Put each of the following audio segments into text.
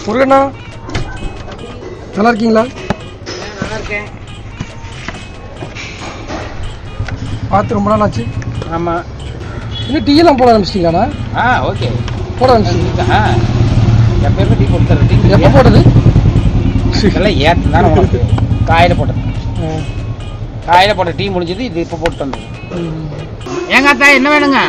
முருகண்ணா நல்லா இருக்கீங்களா நல்லா இருக்கேன் பார்த்து ரொம்ப நாள் ஆச்சு ஆமாம் இன்னும் டீ எல்லாம் போட ஆரம்பிச்சிட்டீங்களாண்ணா ஆ ஓகே போட ஆரம்பிச்சிட்டீங்க ஆ எப்பயுமே டீ கொடுத்துரு டீ எப்போ போட்டது இதெல்லாம் ஏற்று தானே உனக்கு காயில் போட்டது காயில் போட்ட டீ முடிஞ்சது இது இப்போ போட்டு வந்தது ஏங்க அத்தா என்ன வேணுங்க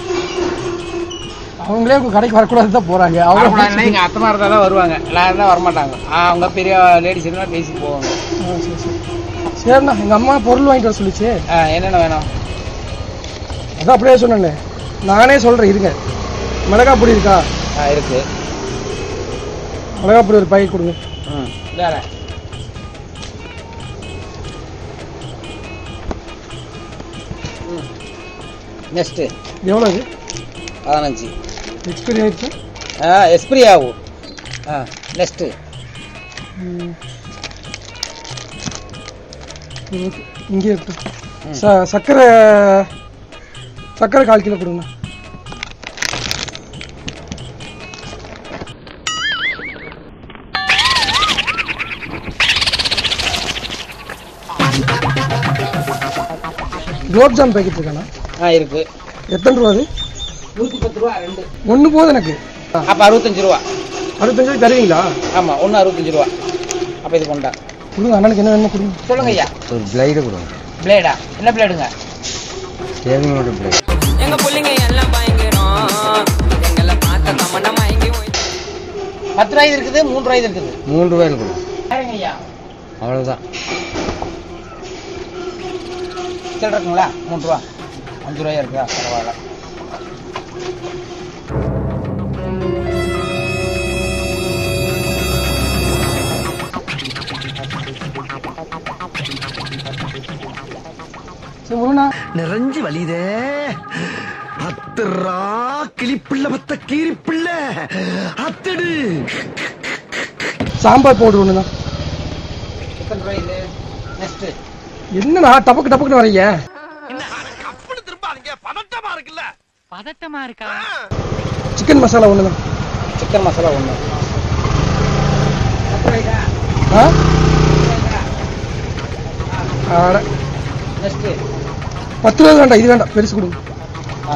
அவங்களே உங்க கடைக்கு வரக்கூடாது தான் போறாங்க வரக்கூடாதுன்னா அவங்க எங்கள் அத்தமா இருந்தால் தான் வருவாங்க எல்லாரும் தான் வரமாட்டாங்க ஆ, அவங்க பெரிய லேடிஸ் இருந்தால் பேசி போவாங்க ஆ, சரி சரி சரிண்ணா எங்க அம்மா பொருள் வாங்கிட்டு வர சொல்லிச்சு ஆ என்னென்ன வேணும் அதான் அப்படியே சொன்னேண்ணே நானே சொல்றேன் இருங்க மிளகா பொடி இருக்கா ஆ இருக்கு மிளகா பொடி ஒரு பாக்கெட் கொடுங்க ம் வேற நெக்ஸ்ட்டு இது எவ்வளோ இது பதினஞ்சு எக்ஸ்பைரி ஆயிடுச்சு ஆ எஸ்பிரி ஆகும் ஆ நெக்ஸ்ட்டு ம். இது ஓகே இங்கே இருக்கட்டும் ச சர்க்கரை சர்க்கரை கால் கிலோ கொடுங்கண்ணா குலோப் ஜாம் பேக்கெட் இருக்காண்ணா ஆ இருக்கு எத்தனை ரூபா அது நூற்றி பத்து ரூபா ரெண்டு ஒன்று போதும் எனக்கு அப்போ அறுபத்தஞ்சு ரூபா அறுபத்தஞ்சு ரூபாய்க்கு தருவீங்களா ஆமாம் ஒன்று அறுபத்தஞ்சு ரூபா அப்போ இது கொண்டா கொடுங்க அண்ணனுக்கு என்ன வேணுமோ கொடுங்க சொல்லுங்க ஐயா ஒரு பிளைடு கொடுங்க பிளேடா என்ன பிளேடுங்க சேவிங்கோட பிளைடு எங்க புள்ளைங்க எல்லாம் பயங்கரம் எங்களை பார்த்த தமண்ட மயங்கி போய் பத்து ரூபாய் இருக்குது மூணு ரூபாய் இருக்குது மூணு ரூபாயில் கொடுங்க சரிங்க ஐயா அவ்வளோதான் சில்லற இருக்குங்களா மூணு ரூபா அஞ்சு ரூபாயா இருக்குதா பரவாயில்ல சரி முருகண்ணா நிறைஞ்சு வலிதே அத்துறா கிளிப்பிள்ள பத்த கீரிப்பிள்ள அத்தடு சாம்பார் பவுடர் ஒன்றுண்ணா எத்தனை ரூபாய் இது நெக்ஸ்ட்டு என்னண்ணா டபக்கு டபக்குன்னு வரீங்க கப்புனு திரும்பாதீங்க பதட்டமா இருக்குல்ல பதட்டமா இருக்கா சிக்கன் மசாலா ஒன்றுண்ணா சிக்கன் மசாலா ஒன்று ஆ ஆட நெக்ஸ்ட்டு பத்து ரூபா வேண்டாம் இது வேண்டாம் பெருசு கொடுங்க ஆ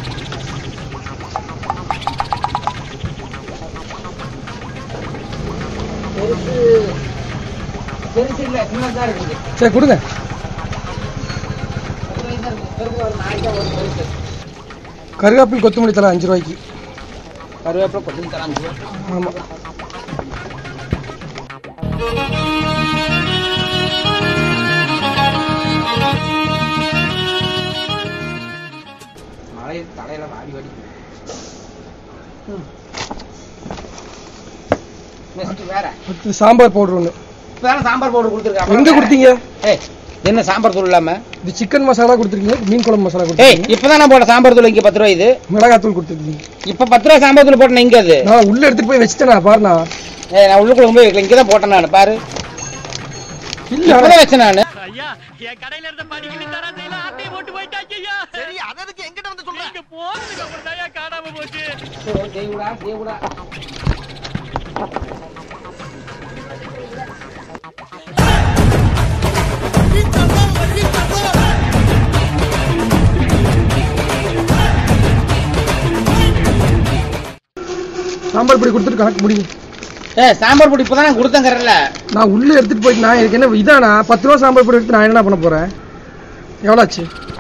பெருசு பெருசு இல்லை சின்னதாக இருக்குது சரி கொடுங்க பத்து ரூபாய் தான் இருக்குது பெருசு ஒரு நாளைக்கு ஒரு பெருசு கருவேப்பில் கொத்தமல்லி தலை அஞ்சு ரூபாய்க்கு கருவேப்பிலை கொத்தமல்லி தரேன் அஞ்சு ரூபா ஆமாம் மழை தலையில வாடி வாடி நெக்ஸ்ட் வேற அடுத்து சாம்பார் பவுடர் ஒன்று வேற சாம்பார் பவுடர் கொடுத்துருக்காங்க எங்கே கொடுத்தீங்க ஏய் என்ன சாம்பார் தூள் இல்லாம இது சிக்கன் மசாலா கொடுத்துருக்கீங்க மீன் குழம்பு மசாலா ஏய் கொடுத்துருக்கீங்க இப்பதான் நான் போட்ட சாம்பார் தூள் இங்க பத்து ரூபா இது மிளகாத்தூள் கொடுத்துருக்கீங்க இப்ப பத்து ரூபா சாம்பார் தூள் போட்டேன் இங்க அது நான் உள்ள எடுத்துட்டு போய் வச்சுட்டேனா பாருண்ணா ஏய் நான் உள்ளுக்குள்ள போய் வைக்கல இங்க தான் போட்டேன் நான் பாரு இல்ல இப்பதான் வச்சேன் நான் ஐயா என் கடையில இருந்த படிக்கணும் தர செய்யல ஆட்டையை போட்டு போயிட்டாங்க ஐயா சரி அதற்கு எங்கிட்ட வந்து சொல்ற நீங்க போனதுக்கு அப்புறம் தான் காணாம போச்சு தேவுடா தேவுடா சாம்பார் பொடி கொடுத்துட்டு கணக்கு முடியும் ஏய் சாம்பார் பொடி இப்பதான் நான் கொடுத்தேங்கறல நான் உள்ள எடுத்துட்டு போயிட்டு நான் எனக்கு என்ன இதானா பத்து ரூபா சாம்பார் பொடி எடுத்து நான் என்ன பண்ண போறேன் எவ்வளோ ஆச்சு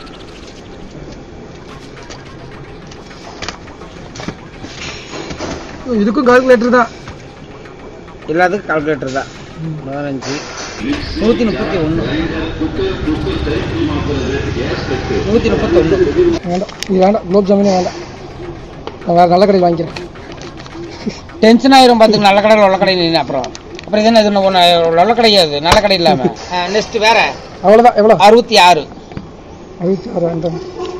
ஓ, இதுக்கும் கால்குலேட்டர் தான் எல்லாத்துக்கும் கால்குலேட்டர் தான் பதினஞ்சு நூத்தி முப்பத்தி ஒண்ணு நூத்தி முப்பத்தி ஒண்ணு வேண்டாம் இது வேண்டாம் குலோப் ஜாமுனே வேண்டாம் நான் வேற நல்ல கடையில் வாங்கிக்கிறேன் டென்ஷன் ஆயிரும் பார்த்துங்க நல்ல கடையில் உள்ள கடை நின்று அப்புறம் அப்புறம் இது என்ன இது ஒன்று நல்ல கிடையாது நல்ல கடை இல்லாம நெக்ஸ்ட் வேற அவ்வளோதான் எவ்வளோ அறுபத்தி ஆறு அறுபத்தி ஆறு வேண்டாம்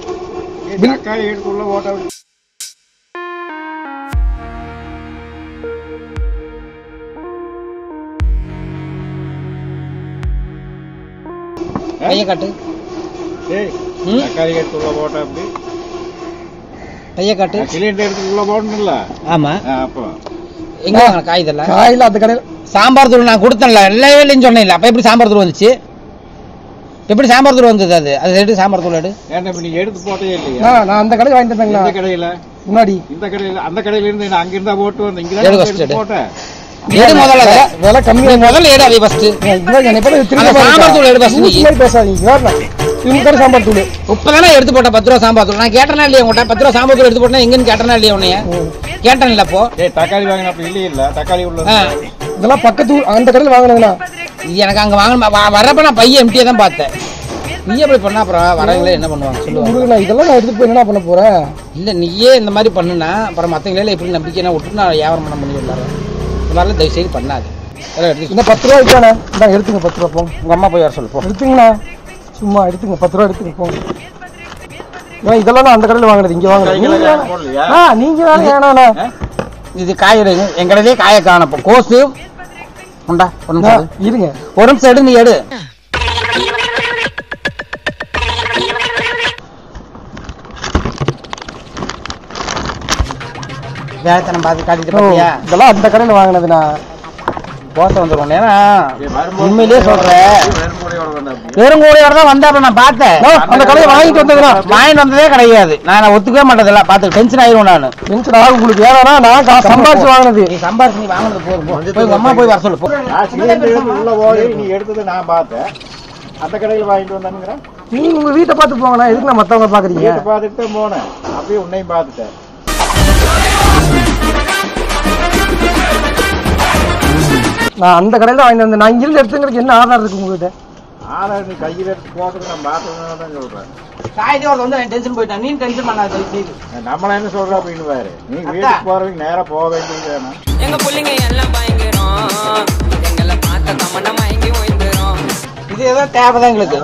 கையை காட்டு ம்? தக்காளி எடுத்து உள்ள போட்டா அப்படி கையை காட்டு சிலிண்டர் எடுத்து உள்ள போடணும்ல ஆமா ஆ, அப்போ எங்க வாங்கின காய் இதெல்லாம் காயில் அந்த கடையில் சாம்பார் தூள் நான் கொடுத்தேன்ல இல்லவே இல்லைன்னு சொன்னேன்ல அப்ப எப்படி சாம்பார் தூள் வந்துச்சு எப்படி சாம்பார் தூள் வந்தது அது அது எடு சாம்பார் தூள் எடு ஏன்டா இப்ப நீங்க எடுத்து போட்டே இல்லையா நான் நான் அந்த கடையில் வாங்கிட்டு இந்த வந்தேங்கண்ணா கடையில முன்னாடி இந்த கடையில அந்த கடையில இருந்து நான் அங்க இருந்தா போட்டு வந்தேன் இங்க எடு தான் first எடுத்து எடு. போட்டேன் எடு முதல்ல அதை. விலை கம்மியா நீ முதல்ல எடு அதை ஃபர்ஸ்ட் இதான் என்னை போல திரும்ப அந்த சாம்பார் தூள் எடு first நீ. ஊசி மாதிரி பேசாதீங்க வேறண்ணா திமுக சாம்பார் தூள் இப்பதானே எடுத்து போட்ட பத்து ரூபா சாம்பார் தூள் நான் கேட்டனா இல்லையா உங்கள்கிட்ட பத்து ரூபா சாம்பார் தூள் எடுத்து போட்டா எங்கன்னு கேட்டனா இல்லையா உன்னைய கேட்டேன் இல்ல அப்போ ஏய் தக்காளி வாங்கின அப்ப இல்லையே இல்ல தக்காளி உள்ள ஆ. இதெல்லாம் பக்கத்து ஊர் அந்த கடையில் வாங்கினதுண்ணா இது எனக்கு அங்க வாங்க வ- வரப்ப நான் பையன் எம்டியா தான் பார்த்தேன் நீ எப்படி பண்ணா அப்புறம் வரவங்களே என்ன பண்ணுவாங்க சொல்லுவாங்க உங்களுக்கு நான் இதெல்லாம் நான் எடுத்துட்டு போய் என்ன பண்ண போறேன் இல்ல நீயே இந்த மாதிரி பண்ணுனா அப்புறம் மத்தவங்களே எப்படி நம்பிக்கைனா விட்டு நான் வியாபாரம் பண்ண முடியும் எல்லாரும் இந்த மாதிரிலாம் தயவு செய்து பண்ணாது எல்லாம் எடுத்து இந்த பத்து ரூபா இருக்கானே இதான் எடுத்துங்க பத்து ரூபா போங்க உங்க அம்மா போய் வர சொல்லு போ எடுத்துங்கண்ணா சும்மா எடுத்துங்க பத்து ரூபா எடுத்துங்க போங்க ஏன் இதெல்லாம் நான் அந்த கடையில் வாங்கினது இங்க வாங்கினது கைகளை நீங்க காசு போடலையா? ஆ நீங்க தானே ஏனாண்ணா இது காய் எடுங்க எங்கடலே காயை காணப்போ கோசு உண்டா ஒரு நிமிஷம் இரு. இருங்க ஒரு நிமிஷம் எடு நீ எடு வேத்தனம் பார்த்து காட்டிட்டு ஓ, பாத்தியா இதெல்லாம் அந்த கடையில் வாங்கினதுண்ணா கோசை வந்துடும் ஏன்னா ஏய், வரும்போது உண்மையிலேயே சொல்றேன் வெறும் கூடையோட வந்தாப்படி. பெருங்கூடையோட தான் வந்தாப்ப நான் பார்த்தேன் ஓ, அந்த கடையை வாங்கிட்டு வந்ததுண்ணா வாங்கிட்டு வந்ததே கிடையாது நான் ஒத்துக்கவே மாட்டதில்ல பார்த்து டென்ஷன் ஆயிரும் நான் டென்ஷன் ஆகும் உங்களுக்கு ஏன்னா நான் காசு சம்பாதிச்சு வாங்கினது நீ சம்பாரிச்சு நீ வாங்கினது போதும் போ. போய் உங்க அம்மா போய் வர சொல்லு போ நான் சிலிண்டர் எடுத்து உள்ள போய் நீ எடுத்தது நான் பார்த்தேன் அந்த கடையில வாங்கிட்டு வந்தானுங்கிறேன் நீங்க உங்க வீட்டை பார்த்து போங்கண்ணா எதுக்கு நான் மத்தவங்க பாக்குறீங்க வீட்டை பார்த்துட்டு தான் போனேன் அப்பயே உன்னையும் பார்த்துட்டேன் நான் அந்த கடையில வாங்கிட்டு வந்தேன் நான் இங்கிருந்து எடுத்துங்கிறதுக்கு என்ன ஆதாரம் இருக்கு உங்ககிட்ட ஆதார் நீ கையில் எடுத்து போட்டது நான் பார்த்ததுனால தான் சொல்றேன் காய்ச்சல் ஒருத்தன் வந்து டென்ஷன் போயிட்டான் நீ டென்ஷன் பண்ணாத தயவு செய்து நம்மள என்ன சொல்ற அப்படின்னு பாரு நீ வீட்டுக்கு போறவங்க நேரா போக வேண்டியது வேணாம் எங்க புள்ளைங்க எல்லாம் பயங்கரம் எங்களை பார்த்த தமன மயங்கி ஓய்ந்துரும் இது ஏதோ தேவை தான் எங்களுக்கு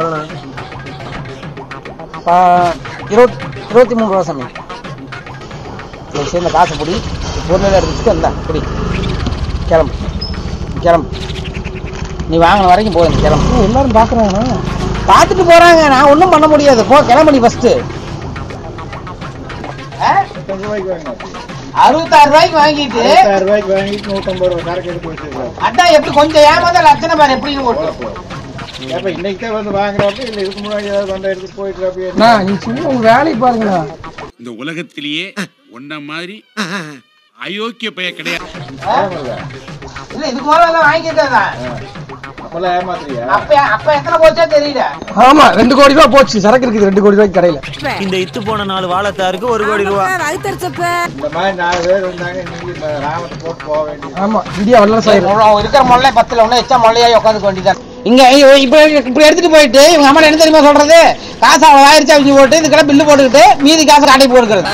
ஆ, இருபத் இருபத்தி மூணு ரூபா சமயம் நீ சேர்ந்த காசை பிடி பொருள் எடுத்துட்டு வந்தா பிடி கிளம்பு கிளம்பு நீ வாங்கின வரைக்கும் போதும் கிளம்பு ஏன் எல்லாரும் பாக்குறாங்கண்ணா பார்த்துட்டு போறாங்க நான் ஒன்றும் பண்ண முடியாது போ கிளம்பு நீ ஃபர்ஸ்ட் நூத்தம்பது ரூபாய்க்கு வாங்கினா அறுபத்தாறு ரூபாய்க்கு வாங்கிட்டு அறுபத்தாறு ரூபாய்க்கு வாங்கிட்டு நூத்தம்பது ரூபாய் கணக்கு எடுத்து வச்சிருக்கேன் அதான் எப்படி கொஞ்சம் ஏமாத லட்சணம் பாரு எப்படின்னு ஓட்டு ஏப்ப இன்னைக்கு தான் வந்து வாங்குறாப்ப இல்ல இதுக்கு முன்னாடி ஏதாவது வந்து எடுத்து போயிட்டு அப்படியே அண்ணா நீங்க சும்மா உங்க வேலையை பாருங்கண்ணா இந்த உலகத்திலேயே உன்ன மாதிரி அயோக்கிய பைய கிடையாது இல்ல இதுக்கு முதல்ல எல்லாம் வாங்கிட்டேன் அப்பெல்லாம் ஏமாத்துறியா அப்ப அப்ப எத்தனை போச்சா தெரியல ஆமா ரெண்டு கோடி ரூபா போச்சு சரக்கு இருக்குது ரெண்டு கோடி ரூபாய்க்கு கடையில இந்த இத்து போன நாலு வாழைத்தாருக்கு ஒரு கோடி ரூபா இந்த மாதிரி நாலு பேர் வந்தாங்க நீங்க ராமத்தை போட்டு போக வேண்டியது ஆமா இந்தியா வல்லரசு ஆயிரும் அவன் இருக்கிற முல்லை பத்துல ஒண்ணு எச்சா முல்லையா உட்காந்துக்க வேண்டியதான் இங்க ஐயோ, இப்ப இப்ப எடுத்துட்டு போயிட்டு இவங்க அம்மா என்ன தெரியுமா சொல்றது காசு அவன் ஆயிரத்தி அவங்க போட்டு இதுக்கெல்லாம் பில்லு போட்டுக்கிட்டு மீதி காசு காட்டி போடுக்கிறது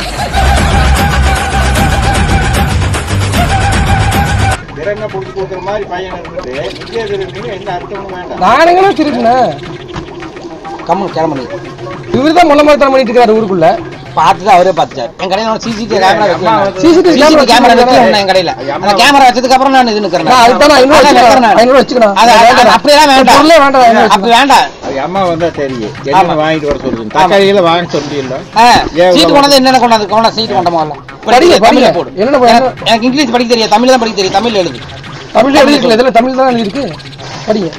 திறங்க புடிச்சு கொடுக்குற மாதிரி பையன் இருந்துட்டு இங்கே இருக்கிறீங்க எந்த அர்த்தமும் வேண்டாம் நானுங்களும் திருக்குண்ணே கம்மு கிளம்பு இவரு தான் முள்ள மாதிரி பண்ணிட்டு இருக்காரு ஊருக்குள்ள பார்த்துட்டு அவரே பார்த்துட்டாரு என் கடையில சிசிடிவி கேமரா வைக்கலாம் CCTV சிசிடிவி கேமரா camera வைக்கலாம் என் கடையில அந்த கேமரா வச்சதுக்கு அப்புறம் நான் இது நிக்கிறேன் நான் அதுதான் நான் ஐநூறு வச்சுக்கிறேன் ஐநூறு வச்சுக்கிறேன் அது அது அப்படியெல்லாம் வேண்டாம் பொருளே வேண்டாம் ஐநூறு அப்படி வேண்டாம் அது அம்மா வந்தா தெரியும் என்ன வாங்கிட்டு வர சொல்லுங்க தக்காளியில வாங்க சொல்லிடல ஆ, ஏன் சீட்டு இவ்வளவு? கொண்டாந்து என்னென்ன கொண்டாந்து கொண்டா சீட்டு கொண்ட முதல்ல படிங்க, படிக்க தமிழ்ல படிங்க. போடு என்னென்ன போடு? எனக்கு- எனக்கு இங்கிலீஷ் படிக்க தெரியும் தமிழ் தான் படிக்க தெரியும் தமிழ் எழுது தமிழ்ல எழுதிருக்கல இதுல தமிழ் தான் எழுதிருக்கு படிங்க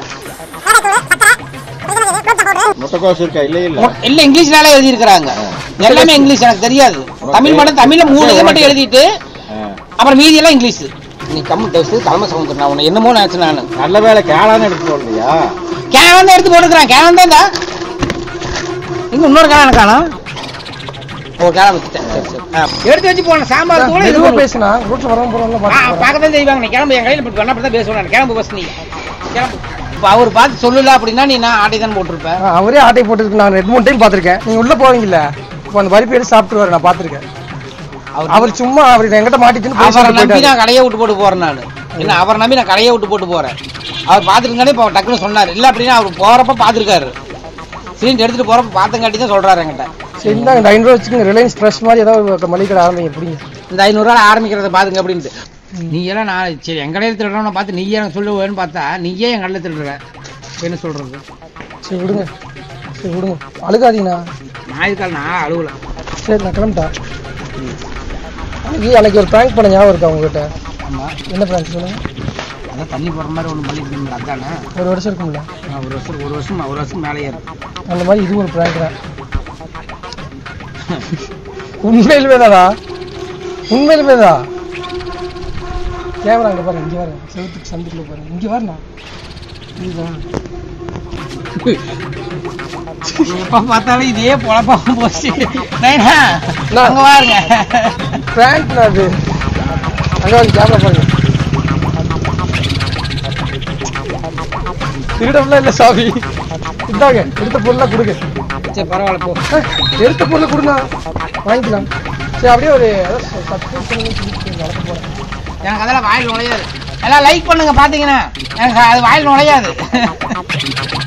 முட்டைக்கோஸ் இருக்கா இல்ல இல்ல இல்ல இங்கிலீஷ்னால எழுதி இருக்கிறாங்க எல்லாமே இங்கிலீஷ் எனக்கு தெரியாது தமிழ் மட்டும் தமிழ்ல மூணு இதை மட்டும் எழுதிட்டு ஆ. அப்புறம் மீதி எல்லாம் இங்கிலீஷ் நீ கம்மி தவிர்த்து தலைமை சவுந்தர் நான் உன்னை என்னமோ நினைச்சு நான் நல்ல வேலை கேளான்னு எடுத்து சொல்றியா கேவன் தான் எடுத்து போட்டுக்கிறேன் கேவன் தான் இந்தா. இங்க இன்னொரு கேவன் காணும் ஓ கேவன் வச்சுட்டேன் சரி சரி ஆ, எடுத்து வச்சு போன சாம்பார் தூள் இது மெதுவா பண்ணு. பேசுனா ரோட்ல வரவங்க போறவங்க ஆ, பார்க்கத்தான் செய்வாங்க நீ கிளம்பு என் கையில் போட்டு வேணா தான் பேசுவேன் கிளம்பு பஸ் நீ கிளம்பு இப்போ அவர் பார்த்து சொல்லல அப்படின்னா நீ நான் ஆட்டை தான் போட்டிருப்பேன் அவரே ஆட்டை போட்டுருக்கு நான் ரெண்டு மூணு டைம் பாத்திருக்கேன் நீங்க உள்ள போவீங்கல்ல இப்போ அந்த பருப்பு எடுத்து சாப்பிட்டுருவாரு நான் பாத்திருக்கேன் அவர் அவர் சும்மா அவர் என்கிட்ட மாட்டிச்சுன்னு அவரை பேசிட்டு நம்பி போயிட்டாரு. நான் கடையை விட்டு போட்டு போறேன் நான் என்ன அவரை நம்பி நான் கடையை விட்டு போட்டு போறேன் அவர் பார்த்துருந்தானே இப்போ டக்குன்னு சொன்னார் இல்லை அப்படின்னா அவர் போறப்ப பார்த்துருக்காரு சிலிண்டர் எடுத்துட்டு போறப்ப பார்த்தங்காட்டி தான் சொல்றாரு என்கிட்ட சரி இந்தாங்க இந்த ஐநூறு வச்சுக்கோங்க ரிலையன்ஸ் ட்ரெஸ் மாதிரி ஏதாவது ஒரு மளிகை கடை ஆரம்பிங்க எப்படிங்க இந்த ஐநூறுரூவா ஆரம்பிக்கிறத பாருங்க அப்படின்ட்டு நீ எல்லாம் நான் சரி என் கடையில் திருடுறவனை பார்த்து நீயே எனக்கு சொல்லுவேன்னு பார்த்தா நீயே என் கடையில் திருடுற என்ன சொல்றது சரி விடுங்க சரி விடுங்க அழுகாதீங்கண்ணா நான் இருக்கால் நான் அழுவல சரி நான் கிளம்பிட்டேன் அன்னைக்கு அன்னைக்கு ஒரு ப்ராங்க் பண்ண ஞாபகம் இருக்கா உங்ககிட்ட ஆமா என்ன பிராங்க் சொல்லுங்க அதான் தண்ணி போடுற மாதிரி ஒன்று பண்ணிட்டு இருந்தீங்க அதானே ஒரு வருஷம் இருக்கும்ல ஆ, ஒரு வருஷம் ஒரு வருஷம் ஒரு வருஷம் மேலேயே இருக்கும் அந்த மாதிரி இது ஒரு பிராங்க் தான் உண்மையிலுமே தானா உண்மையிலுமே தான் கேமரா அங்கே பாருங்க இங்கே பாருங்க செவத்துக்கு சந்துக்குள்ள பாருங்க இங்கே வரண்ணா இதுதான் எப்ப பார்த்தாலும் இதே பொழப்பாம போச்சு நைனா நான்- அங்க பாருங்க பிராங்க்னா அது அங்கே வந்து கேமரா பாருங்க திருடம்லாம் இல்லை சாமி இந்தாங்க எடுத்த பொருளாக கொடுங்க சரி பரவாயில்ல போ ஆ, எடுத்த பொருளை கொடுண்ணா வாங்கிக்கலாம் சரி அப்படியே ஒரு சப்ஸ்கிரைப் பண்ணுங்க நடக்க போகிறேன் எனக்கு அதெல்லாம் வாயில் நுழையாது எல்லாம் லைக் பண்ணுங்க பாத்தீங்கன்னா எனக்கு அது வாயில் நுழையாது